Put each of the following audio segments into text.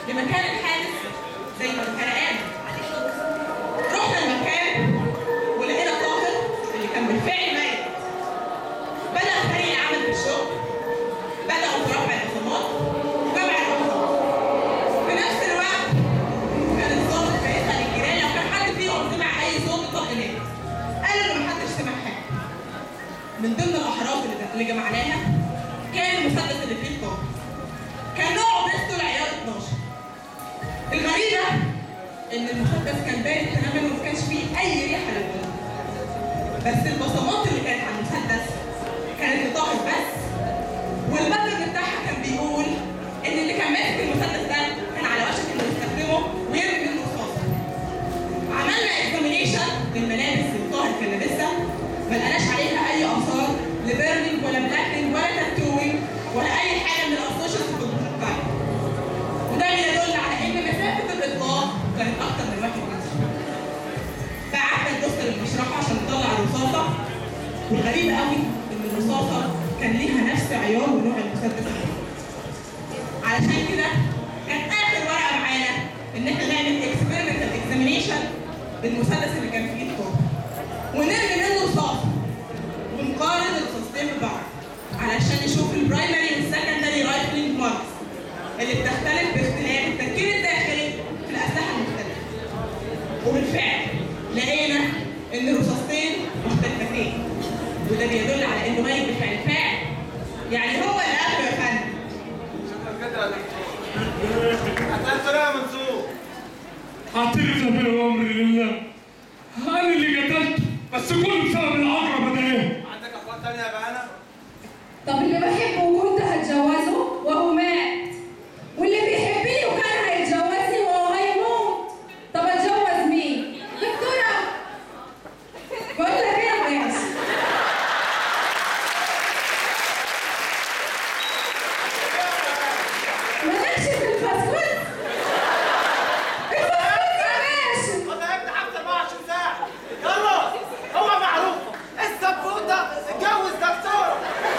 لمكان الحادث زي ما كان قال رحنا المكان ولقينا طاهر اللي كان بالفعل ميت بدأ فريق العمل في الشغل بدأوا في رفع الخصومات وجمع الرخصات في نفس الوقت كان الضابط بيسأل الجيران لو كان حد فيهم سمع أي صوت طائرات قالوا إن محدش سمع حاجة من ضمن الأحراف اللي اللي جمعناها كان المسدس اللي فيه الطاقة كان نوعه بيستول عيار 12 الغريبة إن المسدس كان بارد تماما وما كانش فيه أي ريحة للبلد بس البصمات اللي كانت على المسدس كانت لطاهر بس والبدر بتاعها كان بيقول إن اللي كان ماسك المسدس ده كان على وشك إنه يستخدمه ويرمي منه رصاص عملنا اكزامينيشن للملابس اللي طاهر كان لابسها ما لقناش عليها اي اثار لبيرنينج ولا بلاكنينج ولا تاتوينج ولا اي حاجه من الاسوشيتس في البطاقه بتاعتها وده بيدل على ان مسافه الاطلاق كانت اكتر من واحد متر بعتنا الدكتور المشرحه عشان نطلع الرصاصه والغريب قوي ان الرصاصه كان ليها نفس عيار ونوع المسدس علشان كده كانت اخر ورقه معانا ان احنا نعمل اكسبيرمنتال اكزامينيشن بالمسدس اللي كان في ايد طارق ونرمي منه رصاص ونقارن الرصاصتين ببعض علشان نشوف البرايمري والسكندري رايفلنج ماركس اللي بتختلف باختلاف التركيب الداخلي في الاسلحه المختلفه وبالفعل لقينا ان الرصاصتين مختلفتين وده بيدل على انه ميت بفعل فاعل يعني هو اللي قتله يا فندم شكرا كده يا دكتور هتقتل يا منصور اعترف بالامر لله انا اللي قتلته بس كله بسبب العقربه ده عندك اخوات تانية يا بهانة؟ طب اللي بحبه وكنت هتجوزه وهو مات واللي بيحبني وكان هيتجوزني وهو هيموت طب اتجوز مين؟ دكتورة بقول لك ايه يا ماشي مالكش في الفاسكوت؟ الفاسكوت يا باشا والله يا ابني حتى 24 ساعة يلا هو معروف السبوتة اتجوز دكتورة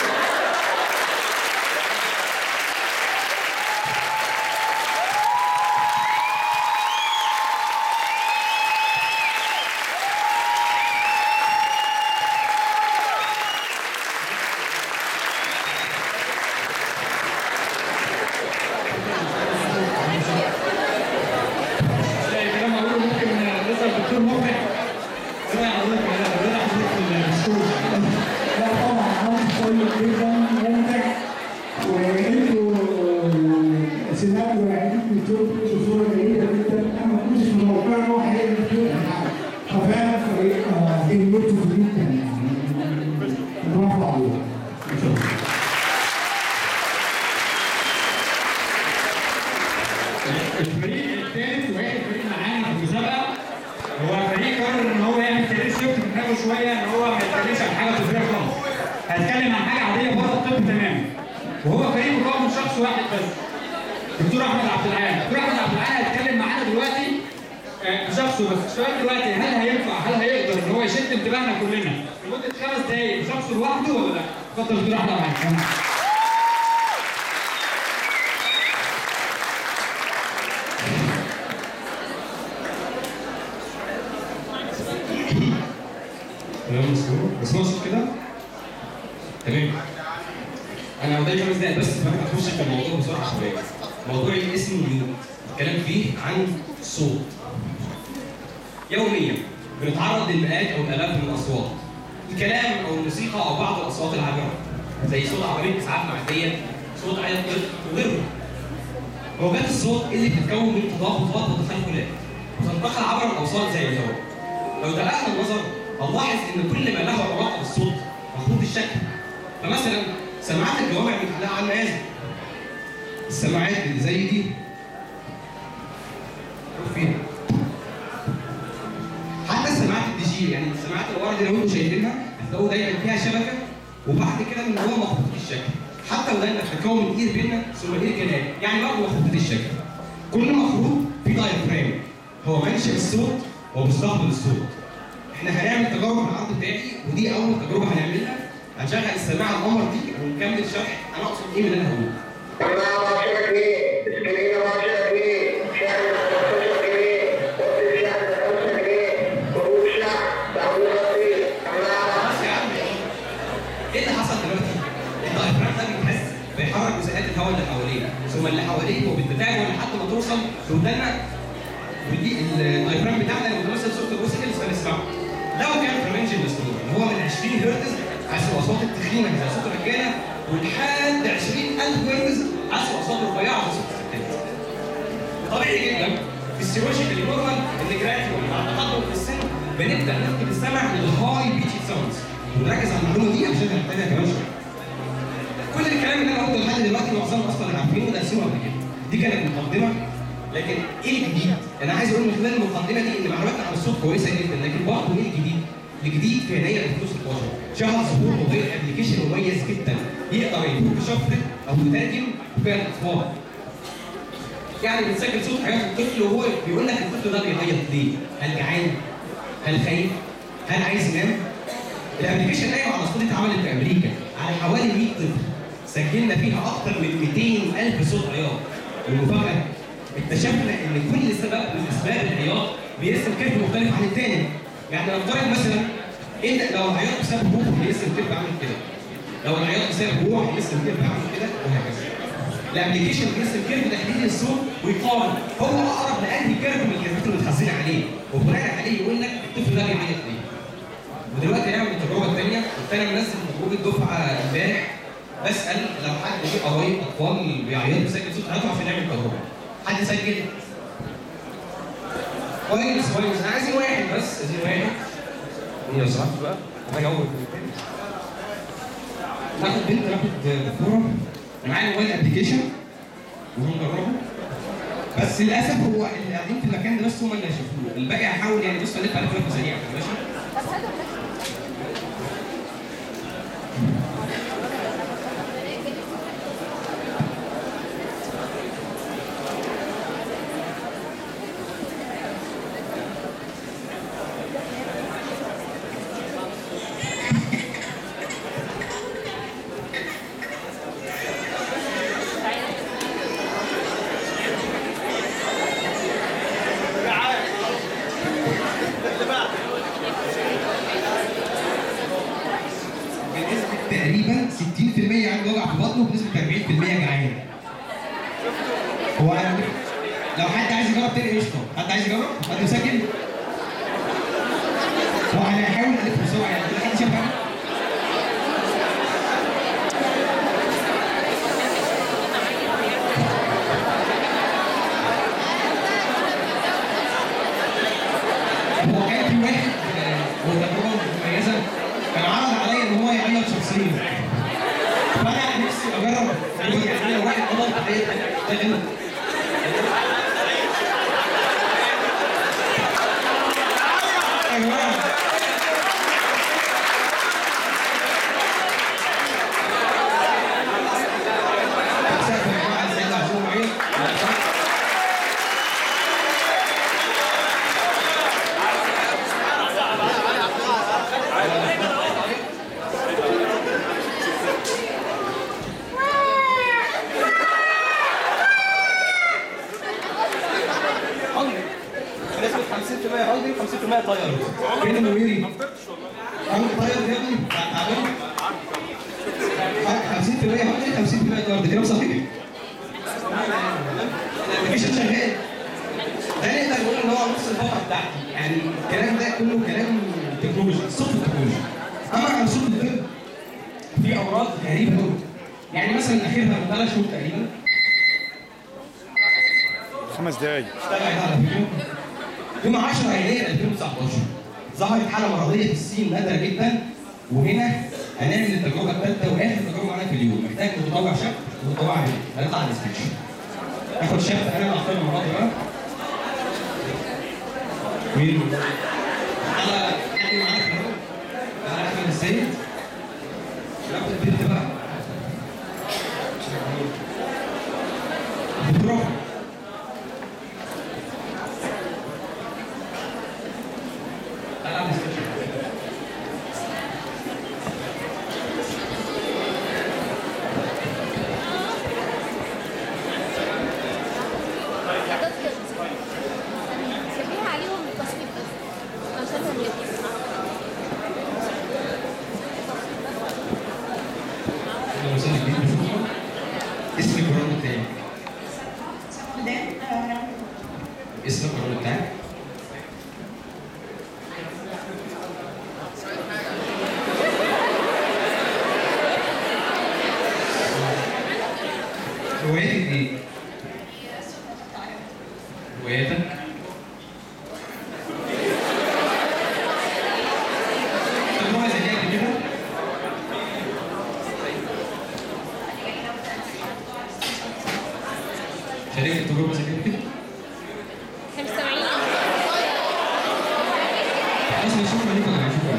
زي كلام اقوله ممكن نسال الدكتور مقنع ايه رايك حضرتك ايه رايك حضرتك في الشغل لا طبعا عمل كويس جدا ممتع وانتوا سمعتوا وعيتوا بتقولوا بصوره جيده جدا انا ما كنتش متوقع ان هو هيعمل كده ففعلا فريق آه، كلمته جدا يعني برافو عليه الفريق الثالث واخر فريق معانا في المسابقه هو فريق قرر ان هو يعمل كارير شيفت في دماغه شويه ان هو ما يتكلمش عن حاجه طبيه خالص هيتكلم عن حاجه عاديه بره الطب تماما وهو فريق مكون من شخص واحد بس دكتور احمد عبد العال دكتور احمد عبد العال هيتكلم معانا دلوقتي آه، بشخصه بس السؤال دلوقتي هل هينفع هل هيقدر ان هو يشد انتباهنا كلنا لمده خمس دقائق بشخصه لوحده ولا لا؟ اتفضل دكتور احمد عبد العال تمام مسموع بس مقصود كده تمام انا قدامي خمس دقايق بس فانا هخش في الموضوع بسرعه شويه موضوع اسمه ميوت الكلام فيه عن الصوت يوميا بنتعرض للمئات او الالاف من الاصوات الكلام او الموسيقى او بعض الاصوات العابره زي صوت عربيه اسعاف معديه صوت عيط طفل وغيره موجات الصوت اللي بتتكون من تضافرات وتخلخلات وتنتقل عبر الاوساط زي الهواء لو دققنا النظر هنلاحظ ان كل ما له علاقه بالصوت مخطوط الشكل فمثلا سماعات الجوامع بتلاقي على المآذن السماعات اللي زي دي شوف فيها حتى سماعات الدي جي يعني السماعات اللي ورا دي لو انتم شايفينها هتلاقوا دايما فيها شبكه وبعد كده من جوه مخطوط الشكل حتى ودايما بتتكون من اير بينا ثم اير كنال يعني برضه مخطوط الشكل كل مخروط فيه دايفرام هو منشأ الصوت ومستقبل الصوت احنا هنعمل تجارب على العرض بتاعي ودي اول تجربه هنعملها هنشغل السماعه القمر دي ونكمل شرح انا اقصد ايه من اللي انا هقوله سماعة 10 جنيه سكرينة 10 جنيه الهواء اللي حواليه ثم اللي حواليه وبالتفاعل لحد ما توصل لودانا ودي الدايفرام بتاعنا لو بنوصل صوت الوسيكلز فنسمعه لو كان في رينج الاستوديو اللي هو من 20 هرتز حسب الاصوات التخينه زي صوت الرجاله ولحد 20000 هرتز حسب الاصوات الرفيعه زي صوت الستات طبيعي جدا فيسيولوجيكالي نورمال ان جراديوال مع التقدم في السن بنبدا نفقد السمع للهاي بيتش ساوندز ونركز على المعلومه دي عشان هنحتاجها كمان شويه. كل الكلام اللي انا قلته لحد دلوقتي معظمنا اصلا عارفينه ودرسوه قبل كده. دي كانت مقدمه لكن ايه الجديد؟ انا عايز اقول من خلال المقدمه دي ان معلوماتنا عن الصوت كويسه جدا لكن برضه ايه الجديد؟ الجديد في يناير 2016 شهر ظهور موبايل ابلكيشن مميز جدا يقدر يكون بشفره او يترجم فيها الاطفال يعني بتسجل صوت حياه الطفل وهو بيقول لك الطفل ده بيعيط ليه؟ هل جعان؟ هل خايف؟ هل عايز ينام؟ الابلكيشن قايم على صوت اتعملت في امريكا على حوالي 100 طفل سجلنا فيها اكثر من 200 الف صوت عياط والمفاجاه اكتشفنا ان كل سبب من اسباب العياط بيرسم كيرف مختلف عن الثاني يعني نفترض مثلا انت لو العياط بسبب روح هيرسم كيرف عامل كده لو العياط بسبب روح هيرسم كيرف عامل كده وهكذا الابلكيشن بيرسم كيرف تحديد الصوت ويقارن هو اقرب لانهي كيرف من الكيرفات اللي متخزنه عليه وبناء عليه يقول لك الطفل ده بيعيط ليه ودلوقتي نعمل التجربه الثانيه كنت انا منزل تجربه دفعه امبارح بسال لو حد ليه قرايب اطفال بيعيطوا بيسجل صوت حياته عشان نعمل تجربه حد سجل كويس كويس انا عايزين واحد بس عايزين واحد مين لو سمحت بقى انا اجاوب ناخد بنت ناخد دكتوره معايا موبايل ابلكيشن وهنجربه بس للاسف هو اللي قاعدين في المكان ده بس هم اللي هيشوفوه الباقي هحاول يعني بص الف عليه في سريع كده ماشي بنسبة تقريبا 60% عنده وجع في بطنه وبنسبة 40% جعان. هو انا لو حد عايز يجرب تاني قشطة، حد عايز يجرب؟ حد مسجل؟ هو انا هحاول الف بسرعة يعني كل حد شاف حاجة؟ هو كان في واحد آه، هو تجربة مميزة كان عرض عليا ان هو يعيط شخصيا فانا نفسي اجرب يعني لو واحد قدر يعيط ده غلط يا جماعة. سقف يا جماعة، السيدة عزوم عيط. بنسبة 50% هولدنج 50% طير كده منيري عامل طيب يا ابني تعبان 50% هولدنج 50% طير ده كلام صحيح الابلكيشن شغال ده نقدر نقول ان هو نص الفتره بتاعتي يعني الكلام ده كله كلام تكنولوجي صوت التكنولوجي اما عن صوت الطب في امراض غريبه قوي يعني مثلا اخرها من ثلاث شهور تقريبا خمس دقايق اشتغل على فيديو يوم 10 يناير 2019 ظهرت حاله مرضيه في الصين نادره جدا وهنا هنعمل التجربه الثالثه واخر تجربه معانا في اليوم محتاج متطوع شاب ومتطوع بنت هنطلع على السبيتش اخد شاب انا اختار المره دي بقى مين؟ على حد معانا في اليوم على احمد السيد ناخد البنت بقى دكتوره تعالى على السبيتش سيبيها عليهم التصوير بس عشان هم اسمك الراوند التاني اسمك الراوند بتاعك هوايتك ايه؟ هوايتك؟ تجربة زي دي قبل كده؟ شاركت تجربة زي كده؟ احنا مستمعين اصلا شكرا لكم يا شكرا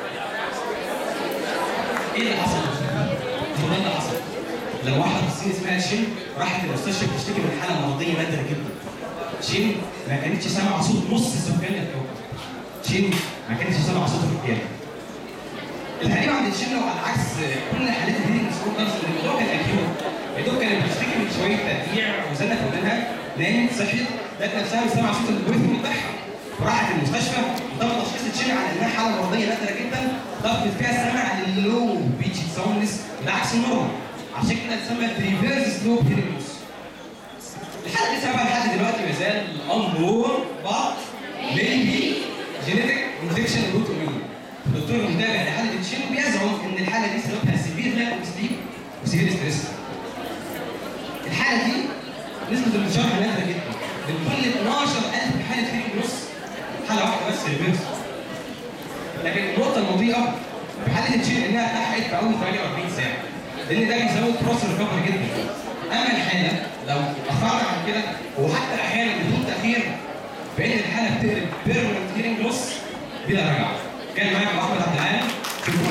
ايه اللي حصل؟ هو ده اللي حصل لو واحده في الصين اسمها شين راحت المستشفى بتشتكي من حاله مرضيه نادره جدا شين ما كانتش سامعه صوت نص سكان الكوكب شين ما كانتش سامعه صوت الرجاله الغريب عند الشين لو على عكس كل حالات الهيرنج ديسوردرز ان الموضوع كان اكيوت يا دوب كانت بتشتكي من شويه ترجيع وزنه في ودنها نامت صحيت لقت نفسها مش سامعه صوت البويث بتاعها وراحت المستشفى وتم تشخيص الشين على انها حاله مرضيه نادره جدا ضغط فيها السمع للو بيتش ساوندنس بالعكس النورمال عشان كده اتسمى ريفيرس سلوب هيرنج الحاله دي سببها لحد دلوقتي ما زال امور بعض ميبي جينيتك انفكشن روت اميون الدكتور المتابع لحاله التشين بيزعم ان الحاله دي سببها سيفير لاك اوف سليب وسيفير ستريس الحاله دي نسبه الانتشار نادره جدا من كل 12000 حاله فيك نص حاله واحده بس ريفيرس لكن النقطه المضيئه في حاله التشين انها اتلحقت في اول 48 ساعه لان ده بيزود بروس ريكفري جدا اما الحاله لو اخرنا عن كده وحتى احيانا بدون تاخير فان الحاله بتقلب بيرمننت هيرنج لوس بلا رجعه كان معاكم احمد عبد العال شكرا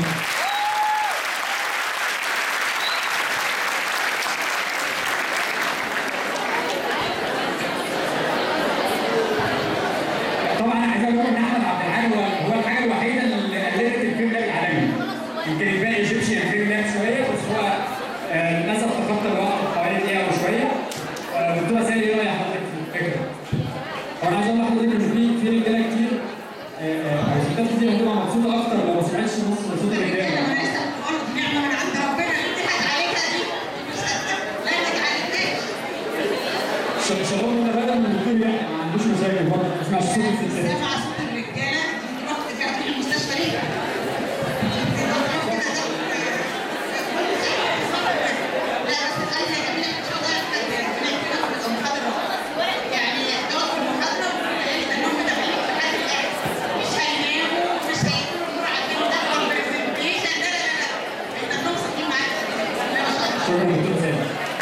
طبعا انا عايز اقول لكم ان احمد عبد العال هو هو الحاجه الوحيده اللي قللت الفيلم ده العالمي يمكن الباقي ايجيبشن فيلم ده شويه بس هو آه، للاسف تخطى الوقت حوالي دقيقه وشويه آه، دكتوره سالي ايه راي حضرتك في الفكره؟ هو انا عايز اقول لحضرتك ان في في رجاله كتير آه، آه، او ستات كتير هتبقى مبسوطه اكتر لو ما سمعتش نص من صوت الرجاله ش- شباب من بدل من الدكتور يعني ما عندوش مشاكل برضه ما يسمعش صوت الستات شكرا دكتور سامي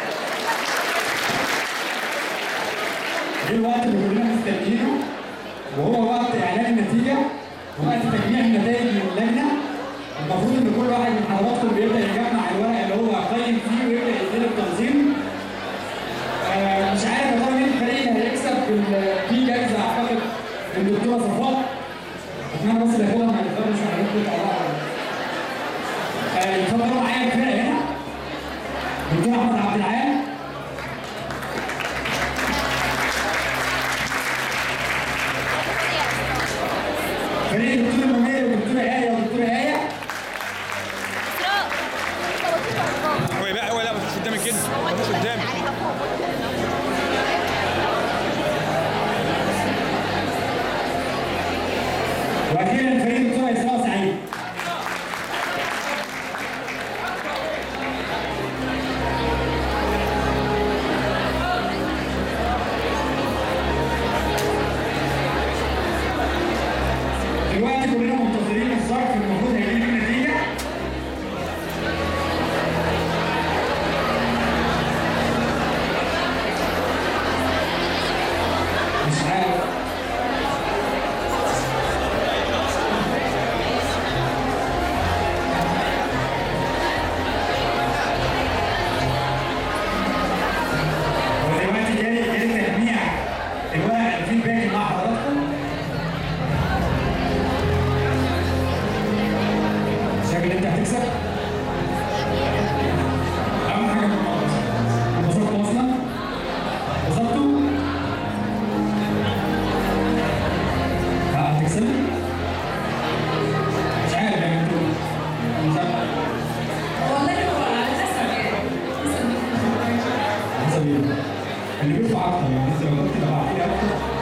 جه الوقت اللي كلنا مستنيينه وهو وقت اعلان النتيجه ووقت تجميع النتائج من اللجنه المفروض ان كل واحد من حضراتكم بيبدا يجمع الورق اللي هو قيم فيه ويبدا يديله التنظيم آه مش عارف يا ترى مين الفريق اللي هيكسب بال- في جايزه اعتقد للدكتوره صفاء اتمنى بس اللي ياخدها ما يقدرش على آه اتفضلوا معايا الفرق هنا دكتور احمد عبد العال فريق الدكتور منير والدكتوره ايه والدكتوره ايه اسراء هو بقى هو لا مفيش قدامي كده مفيش قدامي واخيرا فريق الدكتوره اسراء سعيد دلوقتي كلنا منتظرين الظرف المفروض هيجيب النتيجه مش عارف اللي بيدفع اكتر يعني انت لو كنت دفعت فيه اكتر